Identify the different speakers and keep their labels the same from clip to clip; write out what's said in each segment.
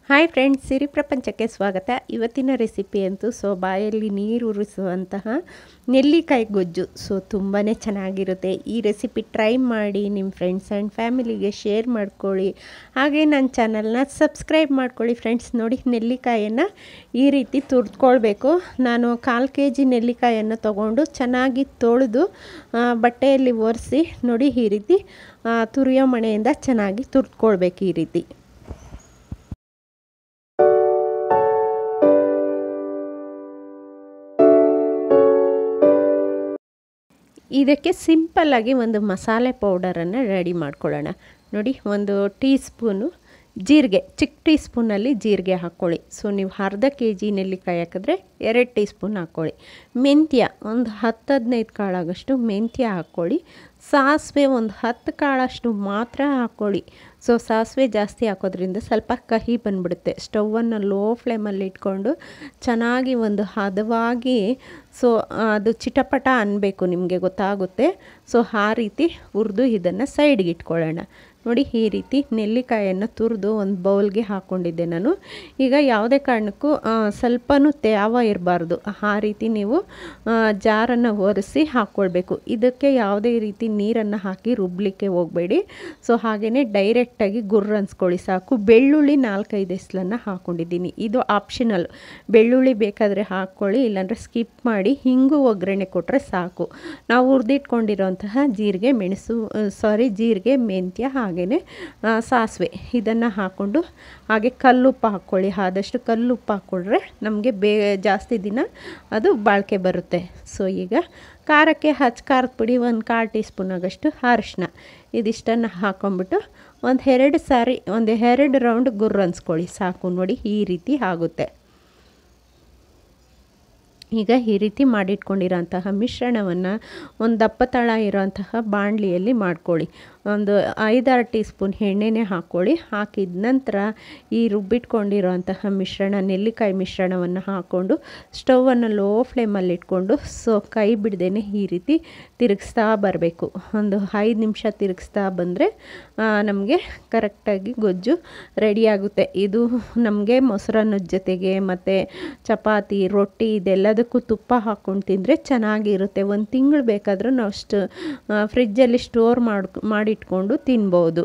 Speaker 1: hi friends ಸಿರಿ ಪ್ರಪಂಚಕ್ಕೆ ಸ್ವಾಗತ ಇವತ್ತಿನ ರೆಸಿಪಿ ಅಂತೂ ಸೊ ಬಾಯಲ್ಲಿ ನೀರು ಉರಿಸುವಂತಹ ನೆಲ್ಲಿಕಾಯಿ ಗೊಜ್ಜು ಸೊ ತುಂಬಾ ಚೆನ್ನಾಗಿರುತ್ತೆ ಈ ರೆಸಿಪಿ ಟ್ರೈ ಮಾಡಿ ನಿಮ್ಮ ಫ್ರೆಂಡ್ಸ್ ಆ್ಯಂಡ್ ಫ್ಯಾಮಿಲಿಗೆ ಶೇರ್ ಮಾಡ್ಕೊಳ್ಳಿ ಹಾಗೆ ನನ್ನ ಚಾನಲ್ನ ಸಬ್ಸ್ಕ್ರೈಬ್ ಮಾಡ್ಕೊಳ್ಳಿ ಫ್ರೆಂಡ್ಸ್ ನೋಡಿ ನೆಲ್ಲಿಕಾಯನ್ನು ಈ ರೀತಿ ತುರ್ದ್ಕೊಳ್ಬೇಕು ನಾನು ಕಾಲು ಕೆ ಜಿ ನೆಲ್ಲಿಕಾಯನ್ನು ತೊಗೊಂಡು ಚೆನ್ನಾಗಿ ತೊಳೆದು ಬಟ್ಟೆಯಲ್ಲಿ ಒರೆಸಿ ನೋಡಿ ಈ ರೀತಿ ತುರಿಯೋ ಮಣೆಯಿಂದ ಚೆನ್ನಾಗಿ ತುರ್ದ್ಕೊಳ್ಬೇಕು ಈ ರೀತಿ ಇದಕ್ಕೆ ಸಿಂಪಲ್ಲಾಗಿ ಒಂದು ಮಸಾಲೆ ಪೌಡರನ್ನು ರೆಡಿ ಮಾಡ್ಕೊಳ್ಳೋಣ ನೋಡಿ ಒಂದು ಟೀ ಸ್ಪೂನು ಜೀರಿಗೆ ಚಿಕ್ಕ ಟೀ ಸ್ಪೂನಲ್ಲಿ ಜೀರಿಗೆ ಹಾಕ್ಕೊಳ್ಳಿ ಸೊ ನೀವು ಅರ್ಧ ಕೆ ಜಿ ನೆಲ್ಲಿಕಾಯಿ ಹಾಕಿದ್ರೆ ಎರಡು ಟೀ ಸ್ಪೂನ್ ಹಾಕ್ಕೊಳ್ಳಿ ಮೆಂತ್ಯ ಒಂದು ಹತ್ತು ಹದಿನೈದು ಕಾಳಾಗಷ್ಟು ಮೆಂತ್ಯ ಹಾಕ್ಕೊಳ್ಳಿ ಸಾಸಿವೆ ಒಂದು ಹತ್ತು ಕಾಳಷ್ಟು ಮಾತ್ರ ಹಾಕ್ಕೊಳ್ಳಿ ಸೊ ಸಾಸಿವೆ ಜಾಸ್ತಿ ಹಾಕೋದ್ರಿಂದ ಸ್ವಲ್ಪ ಕಹಿ ಬಂದ್ಬಿಡುತ್ತೆ ಸ್ಟವನ್ನು ಲೋ ಫ್ಲೇಮಲ್ಲಿ ಇಟ್ಕೊಂಡು ಚೆನ್ನಾಗಿ ಒಂದು ಹದವಾಗಿ ಸೊ ಅದು ಚಿಟಪಟ ಅನ್ನಬೇಕು ನಿಮಗೆ ಗೊತ್ತಾಗುತ್ತೆ ಸೊ ಆ ರೀತಿ ಹುರಿದು ಇದನ್ನು ಸೈಡ್ಗೆ ಇಟ್ಕೊಳ್ಳೋಣ ನೋಡಿ ಈ ರೀತಿ ನೆಲ್ಲಿಕಾಯನ್ನು ತುರಿದು ಒಂದು ಬೌಲ್ಗೆ ಹಾಕ್ಕೊಂಡಿದ್ದೆ ನಾನು ಈಗ ಯಾವುದೇ ಕಾರಣಕ್ಕೂ ಸ್ವಲ್ಪನೂ ತ್ಯಾವ ಇರಬಾರ್ದು ಆ ರೀತಿ ನೀವು ಜಾರನ್ನು ಒರೆಸಿ ಹಾಕ್ಕೊಳ್ಬೇಕು ಇದಕ್ಕೆ ಯಾವುದೇ ರೀತಿ ನೀರನ್ನು ಹಾಕಿ ರುಬ್ಲಿಕ್ಕೆ ಹೋಗಬೇಡಿ ಸೊ ಹಾಗೆಯೇ ಡೈರೆಕ್ಟಾಗಿ ಗುರ್ರ ಅನ್ಸ್ಕೊಳ್ಳಿ ಸಾಕು ಬೆಳ್ಳುಳ್ಳಿ ನಾಲ್ಕೈದು ಎಸ್ಲನ್ನು ಹಾಕ್ಕೊಂಡಿದ್ದೀನಿ ಇದು ಆಪ್ಷನಲ್ ಬೆಳ್ಳುಳ್ಳಿ ಬೇಕಾದರೆ ಹಾಕ್ಕೊಳ್ಳಿ ಇಲ್ಲಾಂದರೆ ಸ್ಕಿಪ್ ಮಾಡಿ ಹಿಂಗು ಒಗ್ಗರಣೆ ಕೊಟ್ಟರೆ ಸಾಕು ನಾವು ಹುರಿದಿಟ್ಕೊಂಡಿರೋಂತಹ ಜೀರಿಗೆ ಮೆಣಸು ಸಾರಿ ಜೀರಿಗೆ ಮೆಂತ್ಯ ಹಾಗೆಯೇ ಸಾಸಿವೆ ಇದನ್ನು ಹಾಕ್ಕೊಂಡು ಹಾಗೆ ಕಲ್ಲುಪ್ಪು ಹಾಕ್ಕೊಳ್ಳಿ ಆದಷ್ಟು ಕಲ್ಲುಪ್ಪು ಹಾಕ್ಕೊಂಡ್ರೆ ನಮಗೆ ಬೇ ಜಾಸ್ತಿ ದಿನ ಅದು ಬಾಳಿಕೆ ಬರುತ್ತೆ ಸೊ ಈಗ ಖಾರಕ್ಕೆ ಹಚ್ಚ ಖಾರದ ಪುಡಿ ಒಂದು ಕಾಲು ಟೀ ಸ್ಪೂನ್ ಆಗಷ್ಟು ಅರಿಶಿನ ಇದಿಷ್ಟನ್ನು ಹಾಕ್ಕೊಂಬಿಟ್ಟು ಒಂದು ಎರಡು ಸಾರಿ ಒಂದು ಎರಡು ರೌಂಡ್ ಗುರ್ರ ಅನ್ಸ್ಕೊಳ್ಳಿ ಸಾಕು ನೋಡಿ ಈ ರೀತಿ ಆಗುತ್ತೆ ಈಗ ಈ ರೀತಿ ಮಾಡಿಟ್ಕೊಂಡಿರೋಂತಹ ಮಿಶ್ರಣವನ್ನು ಒಂದು ದಪ್ಪ ತಳ ಇರೋಂತಹ ಬಾಣಲಿಯಲ್ಲಿ ಮಾಡ್ಕೊಳ್ಳಿ ಒಂದು ಐದಾರು ಟೀ ಸ್ಪೂನ್ ಎಣ್ಣೆನೇ ಹಾಕ್ಕೊಳ್ಳಿ ಹಾಕಿದ ನಂತರ ಈ ರುಬ್ಬಿಟ್ಕೊಂಡಿರೋಂತಹ ಮಿಶ್ರಣ ನೆಲ್ಲಿಕಾಯಿ ಮಿಶ್ರಣವನ್ನು ಹಾಕ್ಕೊಂಡು ಸ್ಟವನ್ನು ಲೋ ಫ್ಲೇಮಲ್ಲಿ ಇಟ್ಕೊಂಡು ಸೊ ಕೈ ಬಿಡ್ದೇ ಈ ರೀತಿ ತಿರುಗಿಸ್ತಾ ಬರಬೇಕು ಒಂದು ಐದು ನಿಮಿಷ ತಿರುಗಿಸ್ತಾ ಬಂದರೆ ನಮಗೆ ಕರೆಕ್ಟಾಗಿ ಗೊಜ್ಜು ರೆಡಿಯಾಗುತ್ತೆ ಇದು ನಮಗೆ ಮೊಸರನ್ನದ ಜೊತೆಗೆ ಮತ್ತು ಚಪಾತಿ ರೊಟ್ಟಿ ಇದೆಲ್ಲದಕ್ಕೂ ತುಪ್ಪ ಹಾಕ್ಕೊಂಡು ತಿಂದರೆ ಚೆನ್ನಾಗಿರುತ್ತೆ ಒಂದು ತಿಂಗಳು ಬೇಕಾದರೂ ನಾವು ಅಷ್ಟು ಫ್ರಿಜ್ಜಲ್ಲಿ ಸ್ಟೋರ್ ಮಾಡಿ ಮಾಡಿಟ್ಕೊಂಡು ತಿನ್ಬೋದು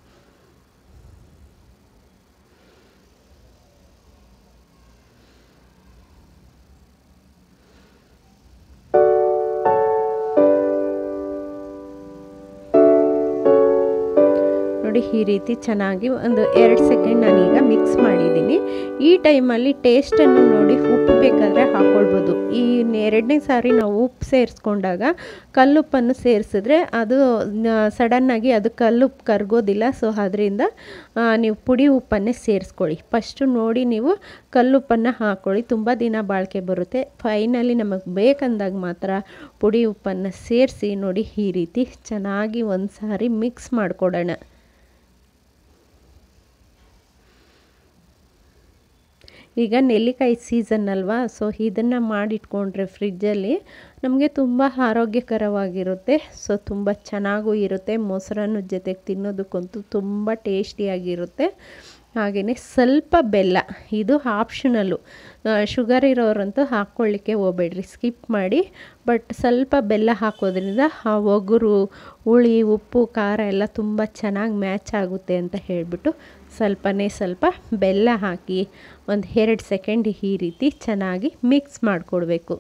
Speaker 1: ನೋಡಿ ಈ ರೀತಿ ಚೆನ್ನಾಗಿ ಒಂದು ಎರಡು ಸೆಕೆಂಡ್ ನಾನೀಗ ಮಿಕ್ಸ್ ಮಾಡಿದ್ದೀನಿ ಈ ಟೈಮಲ್ಲಿ ಟೇಸ್ಟನ್ನು ನೋಡಿ ಉಪ್ಪು ಬೇಕಾದರೆ ಹಾಕ್ಕೊಳ್ಬೋದು ಈ ಎರಡನೇ ಸಾರಿ ನಾವು ಉಪ್ಪು ಸೇರಿಸ್ಕೊಂಡಾಗ ಕಲ್ಲುಪ್ಪನ್ನು ಸೇರಿಸಿದ್ರೆ ಅದು ಸಡನ್ನಾಗಿ ಅದು ಕಲ್ಲುಪ್ಪು ಕರಗೋದಿಲ್ಲ ಸೊ ಅದರಿಂದ ನೀವು ಪುಡಿ ಉಪ್ಪನ್ನೇ ಸೇರಿಸ್ಕೊಳ್ಳಿ ಫಸ್ಟು ನೋಡಿ ನೀವು ಕಲ್ಲುಪ್ಪನ್ನು ಹಾಕ್ಕೊಳ್ಳಿ ತುಂಬ ದಿನ ಬಾಳಿಕೆ ಬರುತ್ತೆ ಫೈನಲಿ ನಮಗೆ ಬೇಕಂದಾಗ ಮಾತ್ರ ಪುಡಿ ಉಪ್ಪನ್ನು ಸೇರಿಸಿ ನೋಡಿ ಈ ರೀತಿ ಚೆನ್ನಾಗಿ ಒಂದು ಸಾರಿ ಮಿಕ್ಸ್ ಮಾಡಿಕೊಡೋಣ ಈಗ ನೆಲ್ಲಿಕಾಯಿ ಸೀಸನ್ ಅಲ್ವಾ ಸೊ ಇದನ್ನು ಮಾಡಿಟ್ಕೊಂಡ್ರೆ ಫ್ರಿಜ್ಜಲ್ಲಿ ನಮಗೆ ತುಂಬ ಆರೋಗ್ಯಕರವಾಗಿರುತ್ತೆ ಸೊ ತುಂಬ ಚೆನ್ನಾಗೂ ಇರುತ್ತೆ ಮೊಸರನ್ನ ಜೊತೆಗೆ ತಿನ್ನೋದಕ್ಕಂತೂ ತುಂಬ ಟೇಸ್ಟಿಯಾಗಿರುತ್ತೆ ಹಾಗೆಯೇ ಸ್ವಲ್ಪ ಬೆಲ್ಲ ಇದು ಆಪ್ಷನಲ್ಲು ಶುಗರ್ ಇರೋರಂತೂ ಹಾಕ್ಕೊಳ್ಳಿಕ್ಕೆ ಹೋಗ್ಬೇಡ್ರಿ ಸ್ಕಿಪ್ ಮಾಡಿ ಬಟ್ ಸ್ವಲ್ಪ ಬೆಲ್ಲ ಹಾಕೋದ್ರಿಂದ ಆ ಒಗುರು ಹುಳಿ ಉಪ್ಪು ಖಾರ ಎಲ್ಲ ತುಂಬ ಚೆನ್ನಾಗಿ ಮ್ಯಾಚ್ ಆಗುತ್ತೆ ಅಂತ ಹೇಳಿಬಿಟ್ಟು ಸ್ವಲ್ಪನೇ ಸ್ವಲ್ಪ ಬೆಲ್ಲ ಹಾಕಿ ಒಂದು ಎರಡು ಸೆಕೆಂಡ್ ಈ ರೀತಿ ಚೆನ್ನಾಗಿ ಮಿಕ್ಸ್ ಮಾಡಿಕೊಡ್ಬೇಕು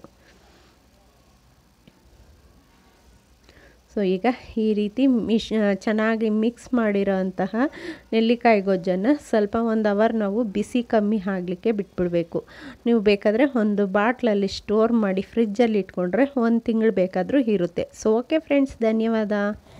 Speaker 1: ಸೊ ಈಗ ಈ ರೀತಿ ಮಿಶ್ ಚೆನ್ನಾಗಿ ಮಿಕ್ಸ್ ಮಾಡಿರೋ ಅಂತಹ ನೆಲ್ಲಿಕಾಯಿ ಗೊಜ್ಜನ್ನು ಸ್ವಲ್ಪ ಒಂದು ಅವರ್ ನಾವು ಬಿಸಿ ಕಮ್ಮಿ ಆಗಲಿಕ್ಕೆ ಬಿಟ್ಬಿಡಬೇಕು ನೀವು ಬೇಕಾದರೆ ಒಂದು ಬಾಟ್ಲಲ್ಲಿ ಸ್ಟೋರ್ ಮಾಡಿ ಫ್ರಿಜ್ಜಲ್ಲಿ ಇಟ್ಕೊಂಡ್ರೆ ಒಂದು ತಿಂಗಳು ಬೇಕಾದರೂ ಇರುತ್ತೆ ಸೊ ಓಕೆ ಫ್ರೆಂಡ್ಸ್ ಧನ್ಯವಾದ